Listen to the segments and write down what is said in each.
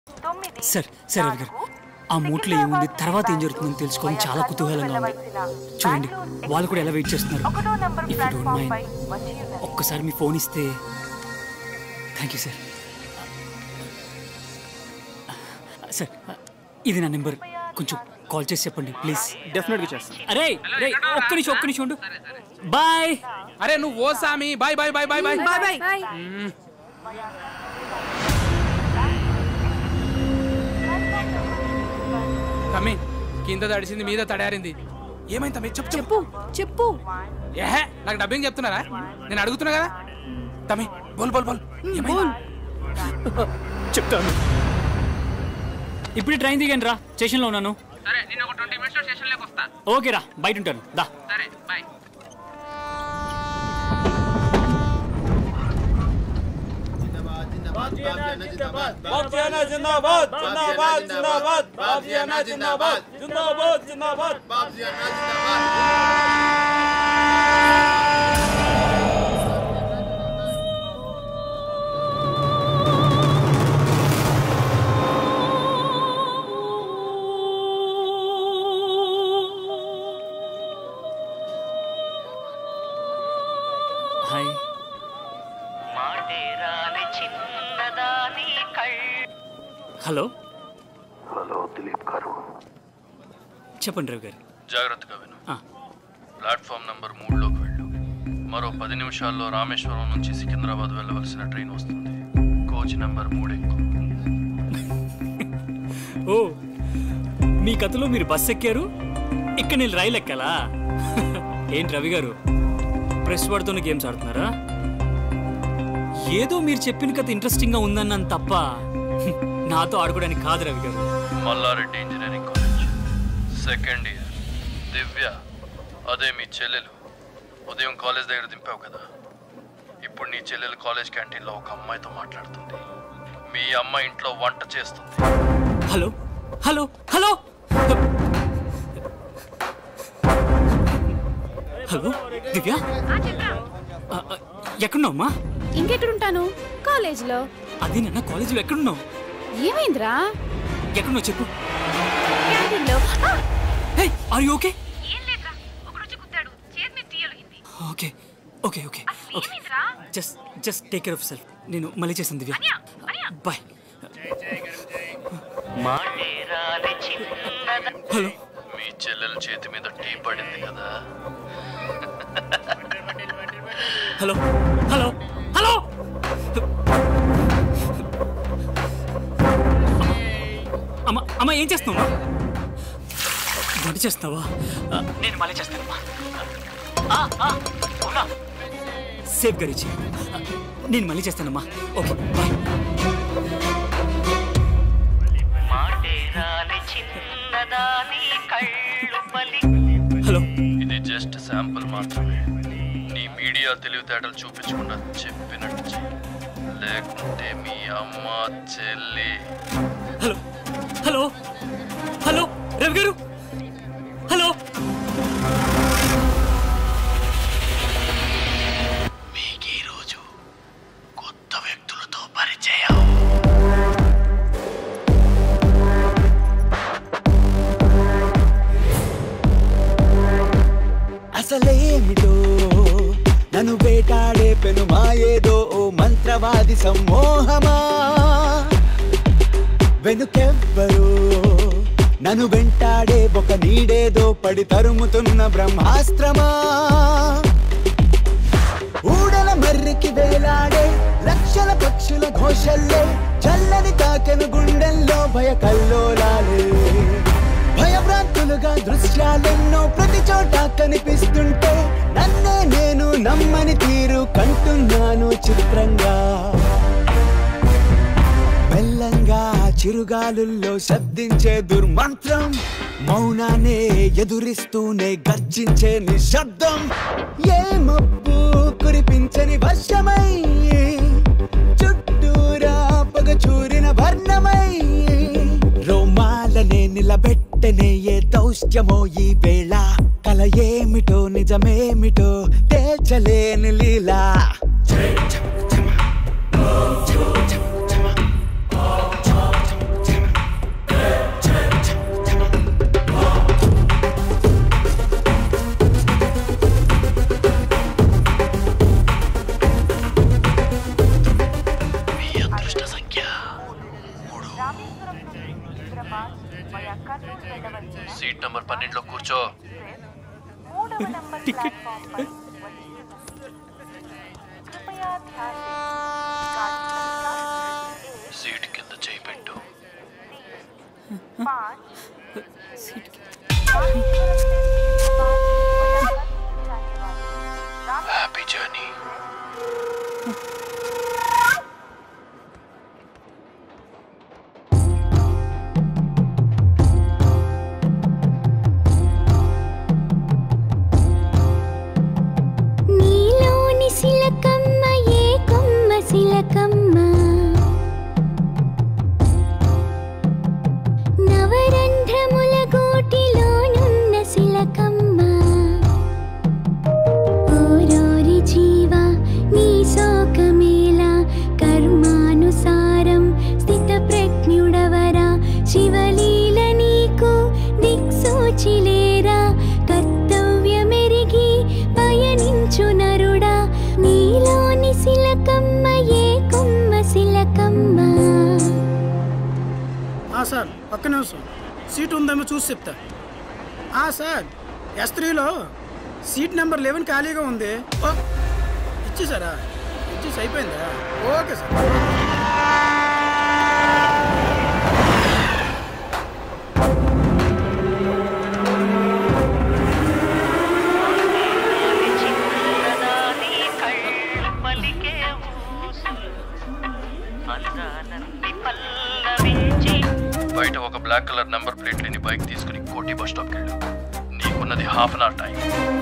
Sir sir Ravi గారు ఆ మూట్లో ఏముంది తర్వాత ఏం జరుగుతుందని తెలుసుకోవడం చాలా కుతూహలంగా ఉంది చూడండి వాళ్ళు కూడా ఎలా వెయిట్ చేస్తున్నారు ఇఫ్ యూ డోంట్ మైండ్ ఒక్కసారి మీ ఫోన్ ఇస్తే థ్యాంక్ యూ సార్ సార్ ఇది నా నెంబర్ కొంచెం కాల్ చేసి చెప్పండి ప్లీజ్ డెఫినెట్గా చేస్తాను అరే రే ఒక్క నిమిషం ఒక్క నిమిషం ఉండు బాయ్ అరే నువ్వు ఓ సామి bye bye bye bye bye bye bye తమ్మి కింద తడిసింది మీద తడారింది ఏమైంది తమ్మి చెప్పు చెప్పు చెప్పు చెప్పు ఏహే నాకు డబ్బింగ్ చెప్తున్నారా నేను అడుగుతున్నా కదా తమ్మి బోల్ బోల్ బోల్ ఏమైంది చెప్తాను ఇప్పుడు ట్రైన్ దిగాను రా స్టేషన్లో ఉన్నాను సరే నేను ఒక ట్వంటీ మినిట్స్ స్టేషన్లోకి వస్తా ఓకే రా బయట ఉంటాను దా సరే బాయ్ బాబ్జీనా జిందాబాద్ జిందాబాద్ జిందాబాద్ బాబ్జీనా జిందాబాద్ జిందాబాద్ జిందాబాద్ హాయ్ మాటేరాని చిన్నదాని కళ్ళు హలో హలో దిలీప్ గారు చెప్పండి రవి గారు జాగ్రత్తగా విను ఆ, ప్లాట్ఫామ్ నంబర్ మూడులోకి వెళ్ళు మరో పది నిమిషాల్లో రామేశ్వరం నుంచి సికింద్రాబాద్ వెళ్ళవలసిన ట్రైన్ వస్తుంది కోచ్ నంబర్ మూడు ఎక్కువ ఓ మీ కథలో మీరు బస్ ఎక్కారు ఇక్కడ నేను రైలు ఎక్కాలా ఏంటి రవి గారు ప్రెస్ పడుతున్న గేమ్స్ ఆడుతున్నారా ఏదో మీరు చెప్పిన కథ ఇంట్రెస్టింగ్ గా ఉందన్నాను తప్ప నాతో ఆడుకోవడానికి కాదు రవి గారు Mallareddy engineering college second year Divya అదే మీ చెల్లెలు ఉదయం కాలేజ్ దగ్గర దింపావు కదా ఇప్పుడు నీ చెల్లెలు కాలేజ్ క్యాంటీన్లో ఒక అమ్మాయితో మాట్లాడుతుంది మీ అమ్మ ఇంట్లో వంట చేస్తుంది hello hello hello hello Divya ఆ, ఆ, ఎక్కడున్నావమ్మా ఇంకెక్కడుంటాను కాలేజీలో అది నిన్న కాలేజీలో ఎక్కడున్నావు ఏమైందిరా ఎక్కడున్నావు చెప్పు క్యాంటీన్లో ఆ! హే ఆర్ యూ ఓకే ఏం లేదురా ఒకడొచ్చి కుత్తాడు చేతి మీద తీయలిగింది ఓకే ఓకే ఓకే ఓకే ఏమైందిరా just just take care of self నేను మళ్ళీ చేస్తాను దివ్య బాయ్ మాటేరాని చిన్నదాని హలో మీ చెల్లెల చేతి మీద టీ పడింది కదా హలో హలో హలో అమ్మ అమ్మ ఏం చేస్తున్నావా వంట చేస్తున్నావా ఆ, నేను మళ్ళీ చేస్తానమ్మా ఆ, ఆ, ఉన్నా. సేఫ్ గారు ఇచ్చి నేను మళ్ళీ చేస్తానమ్మా ఓకే బాయ్ మాటేరాని చిన్నదాని కళ్ళు పలి హలో ఇది జస్ట్ శాంపుల్ మాత్రమే నీ మీడియా తెలివితేటలు చూపించకుండా చెప్పినట్టు చెయ్యి లేకుంటే మీ అమ్మ చెల్లి హలో హలో హలో రవి గారు హలో మీకు ఈరోజు కొత్త వ్యక్తులతో పరిచయం అసలేమిటో నన్ను వేటాడే పెను మాయేదో ఓ మంత్రవాది సమ్మోహమా వెనుకెవ్వరు నన్ను వెంటాడే ఒక నీడేదో పడి తరుముతున్న బ్రహ్మాస్త్రమా ఊడల మర్రికి వేలాడే లక్షల పక్షుల ఘోషల్లే చల్లని తాకెను గుండెల్లో భయ కల్లోలాలే భయభ్రాంతులుగా దృశ్యాలెన్నో ప్రతి చోట కనిపిస్తుంటే నన్నే నేను నమ్మని తీరు కంటున్నాను చిత్రంగా మెల్లంగా చిరుగాలుల్లో శబ్దించే దుర్మంత్రం మౌనానే ఎదురిస్తూనే గర్జించే నిశ్శబ్దం ఏ మబ్బు కురిపించని వర్షమై చుట్టూరా పొగ చూరిన వర్ణమై రోమాలనే నిలబెట్టనే ఏ దౌష్ట్యమో ఈ వేళ కల ఏమిటో నిజమేమిటో తేల్చలేని లీలా రామేశ్వరం నుండి హైదరాబాద్ వయా కర్నూలు వెళ్ళవలసిన సీట్ నంబర్ పన్నెండులో కూర్చో మూడవ నంబర్ ప్లాట్ఫామ్ పై వస్తున్నది కృపయా ధ్యాన్ दें। गाड़ी संख्या एक, సీట్ కింద చేయి పెట్టు तीन, पाँच సీట్ కి- रामेश्वरम से हैदराबाद वया कर्नूल जाने वाली राम హ్యాపీ జర్నీ నీలోని సిలకమ్మ ఏ కొమ్మ సిలకమ్మ నవరంధ్రముల గోటిలోనున్న సిలకమ్మ ఓరోరి జీవ నీ శోకమేళ కర్మానుసారం స్థిత ప్రజ్ఞుడవరా శివలీల నీకు దిక్సూచిలేరా కర్తవ్యమెరిగి పయనించు నరుడా నీలోని సిలకమ్మ ఏ కొమ్మ సిలకమ్మ ఆ సార్ ఒక్క నిమిషం సీట్ ఉందేమో చూసి చెప్తా ఆ సార్ ఎస్ త్రీలో సీట్ నెంబర్ లెవెన్ ఖాళీగా ఉంది ఓ ఇచ్చేసారా ఇచ్చేసి అయిపోయిందా ఓకే సార్ చిన్నదాని కళ్ళు పలికే ఊసులు అలగానంది పల్లవించి బయట ఒక బ్లాక్ కలర్ నెంబర్ ప్లేట్ లేని బైక్ తీసుకుని కోటి బస్ స్టాప్కి వెళ్ళు నీకున్నది హాఫ్ అన్ అవర్ టైం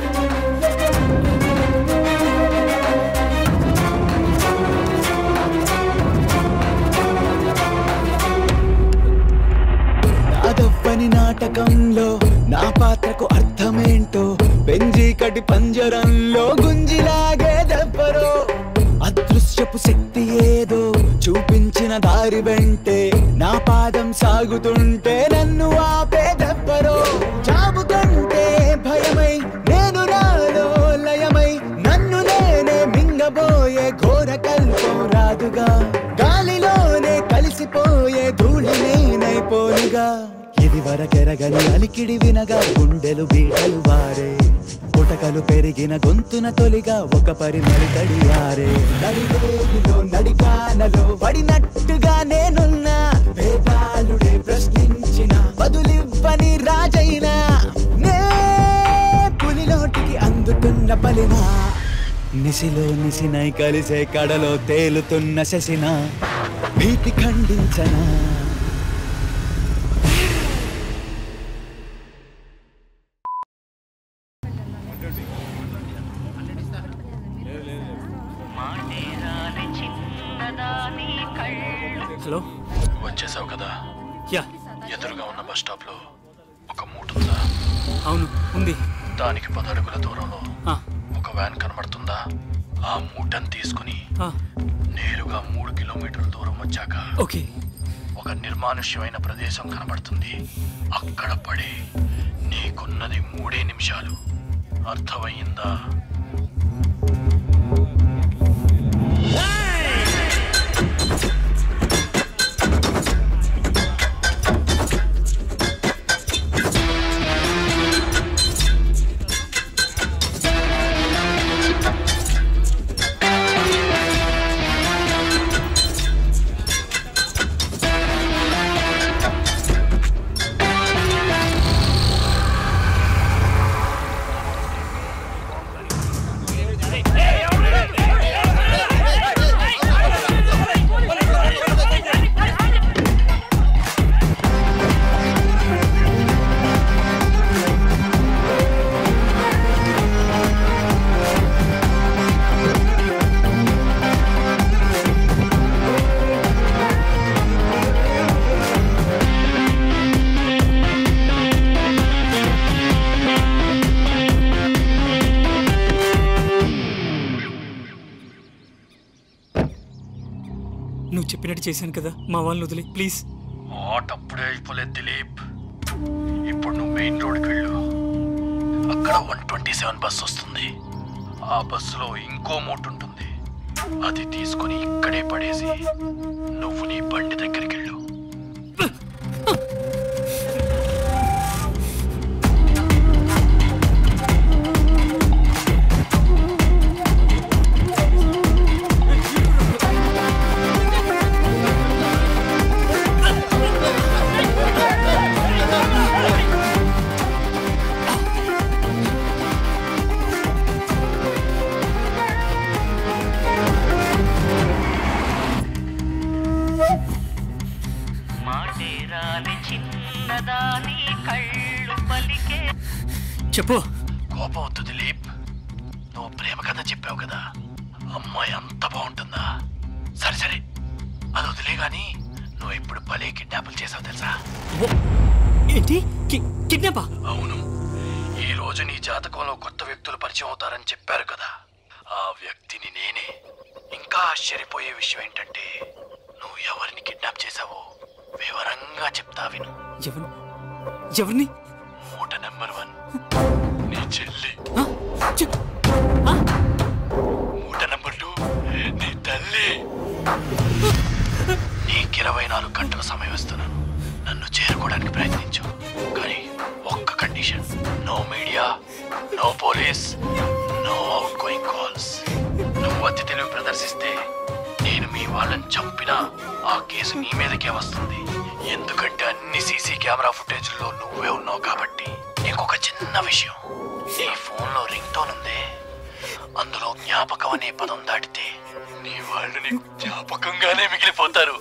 నాదవ్వని నాటకంలో నా పాత్రకు అర్థమేంటో పెంజీకటి పంజరంలో గుంజిలాగే దెబ్బరో అదృశ్యపు శక్తి ఏదో చూపించిన దారి వెంటే నా పాదం సాగుతుంటే నన్ను ఆపే దెబ్బరో చావు కంటే భయమై నేను నాలో లయమై నన్ను నేనే మింగబోయే ఘోర కల్పం రాదుగా గాలిలోనే కలిసిపోయే ధూళి నేనైపోనుగా ఇది వరకెరగని అలికిడి వినగా గుండెలు బీటలు వారే పుటకలు పెరిగిన గొంతున తొలిగా ఒక పరిమళి తడియారే నడివేలిలో నడికానలో పడినట్టుగా నేనున్నా వేదాలుడే ప్రశ్నించిన బదులివ్వని రాజైనా నే పులిలోటికి అందుతున్న పలినా నిసిలో నిసినై కలిసే కడలో తేలుతున్న శశిన భీతి ఖండించనా మాటేరాలి చిన్నదాని కళ్ళు హలో వచ్చేసావు కదా యా ఎదురుగా ఉన్న బస్ స్టాప్లో ఒక మూట ఉందా అవును ఉంది దానికి పదడుగుల దూరంలో ఆ, ఒక వ్యాన్ కనబడుతుందా ఆ మూటను తీసుకుని ఆ, నేరుగా మూడు కిలోమీటర్ల దూరం వచ్చాక ఓకే ఒక నిర్మానుష్యమైన ప్రదేశం కనబడుతుంది అక్కడ పడే నీకున్నది మూడే నిమిషాలు అర్థమయ్యిందా నువ్వు చెప్పినట్టు చేశాను కదా మా వాళ్ళని వదిలే ప్లీజ్ ఆట అప్పుడే అయిపోలేదు దిలీప్ ఇప్పుడు నువ్వు మెయిన్ రోడ్కి వెళ్ళు అక్కడ వన్ ట్వంటీ సెవెన్ బస్ వస్తుంది ఆ బస్సులో ఇంకో మోట్ ఉంటుంది అది తీసుకుని ఇక్కడే పడేసి నువ్వు నీ బండి దగ్గరికి వెళ్ళు చెప్పు కోపం వద్దు దిలీప్ నువ్వు ప్రేమ కథ చెప్పావు కదా అమ్మాయి అంత బాగుంటుందా సరే సరే అది వదిలే గాని నువ్వు ఇప్పుడు భలే కిడ్నాపులు చేసావు తెలుసా ఓ, ఏంటి కి- కిడ్నాపా అవును ఈ రోజు నీ జాతకంలో కొత్త వ్యక్తులు పరిచయం అవుతారని చెప్పారు కదా ఆ వ్యక్తిని నేనే ఇంకా ఆశ్చర్యపోయే విషయం ఏంటంటే నువ్వు ఎవరిని కిడ్నాప్ చేశావో వివరంగా చెప్తా విను ఎవరు ఎవరిని మూట నెంబర్ వన్ నీ చెల్లి ఆ? చె- ఆ? మూట నెంబర్ టూ నీ తల్లి నీకు ఇరవై నాలుగు గంటల సమయం ఇస్తున్నాను నన్ను చేరుకోవడానికి ప్రయత్నించు కానీ ఒక్క condition no media no police no outgoing calls నువ్వు అతి తెలివి ప్రదర్శిస్తే నేను మీ వాళ్ళని చంపినా ఆ కేసు నీ మీదకే వస్తుంది ఎందుకంటే అన్ని సీసీ కెమెరా ఫుటేజ్లో నువ్వే ఉన్నావు కాబట్టి నీకు ఒక చిన్న విషయం నీ ఫోన్లో రింగ్ టోన్ ఉందే అందులో జ్ఞాపకం అనే పదం దాటితే నీ వాళ్ళు నీకు జ్ఞాపకంగానే మిగిలిపోతారు